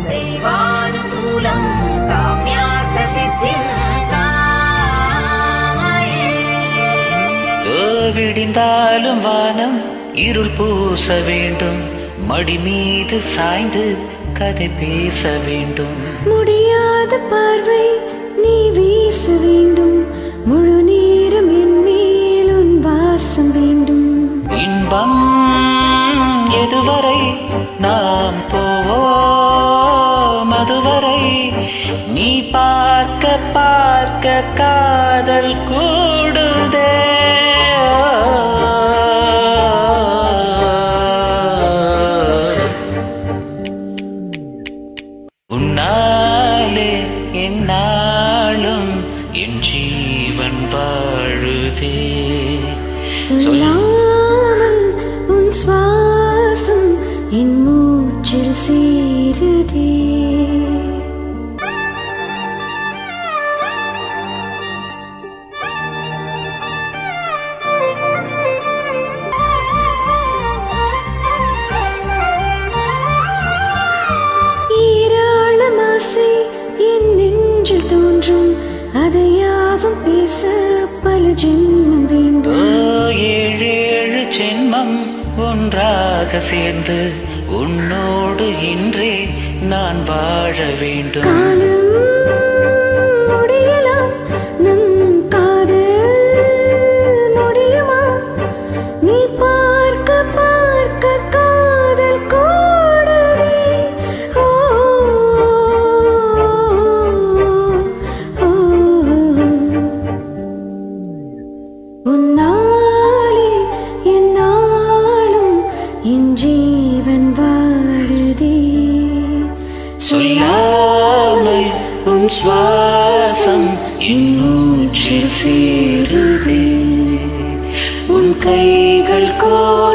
दैवानुकूलम् काम्यार्थसिद्धिम् कामये ஓ, விடிந்தாலும் வானம் இருள் பூச வேண்டும் மடி மீது சாய்ந்து கதை பேச வேண்டும் முடியாத பார்வை நீ வீச வேண்டும் முழு நேரம் என் மேல் உன் வாசம் வேண்டும் இன்பம் எதுவரை நாம் போவோம் அதுவரை நீ பார்க்க பார்க்க காதல் கூடுதே உன்னாலே என்னாலும் என் ஜீவன் வாழுதே சொல்லாமல் உன் சுவாசம் என் மூச்சில் சேருதே ஏராளம் ஆசை என் நெஞ்சில் தோன்றும் அதையாவும் பேச பல ஜென்மம் ஓ, வேண்டும் ஏழேழு ஜென்மம் ஒன்றாக சேர்ந்து உன்னோடு இன்றே நான் வாழ வேண்டும் காலம் முடியலாம் நம் காதல் முடியுமா நீ பார்க்க பார்க்க காதல் கூடுதே ஓ, ஓ, உன்னாலே என்னாலும் என் ஜீவன் வாழுதே சொல்லாமல் உன் சுவாசம் என் மூச்சில் சேருதே உன் கைகள் கோ